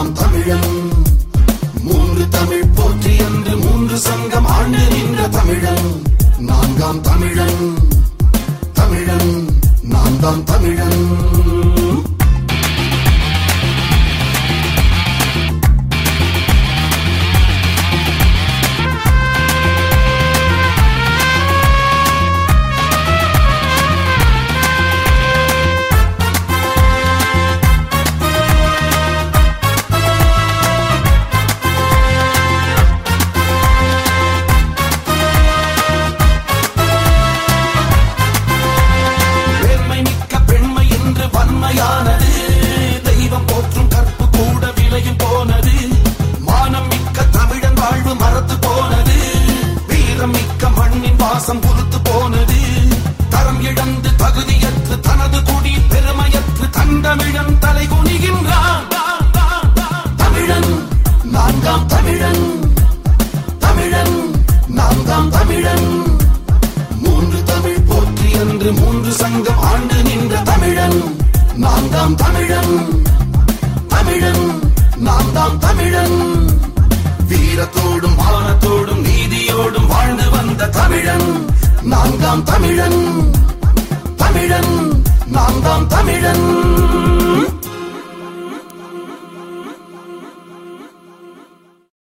தாம் தமிழன் மூன்று தமிழ் போற்றி என்று மூன்று சங்கம் ஆண்டு நின்ற தமிழன் நான்காம் தமிழன் தமிழன் நான் தான் தமிழன் பெண்மை மிக்க பெண்மை என்று வன்மையானது தெய்வம் போற்றும் கற்பு கூட விலையும் போனது மானம் மிக்க தமிழன் வாழ்வு மறத்து போனது வீரம் மிக்க மண்ணின் வாசம் பொறுத்து போனது தரம் இழந்து தகுதியற்று தனது குடி பெருமையற்று தண்டமிழன் தலை குனிகின்றான் தமிழன் நான்காம் தமிழன் தமிழன் நான்காம் தமிழன் மூன்று தமிழ் போற்றி என்று மூன்று சங்கம் ஆண்டு நின்ற தமிழன் நான்காம் தமிழன் தமிழன் நான்காம் தமிழன் வீரத்தோடும் மானத்தோடும் நீதியோடும் வாழ்ந்து வந்த தமிழன் நான்காம் தமிழன் தமிழன் நான்காம் தமிழன்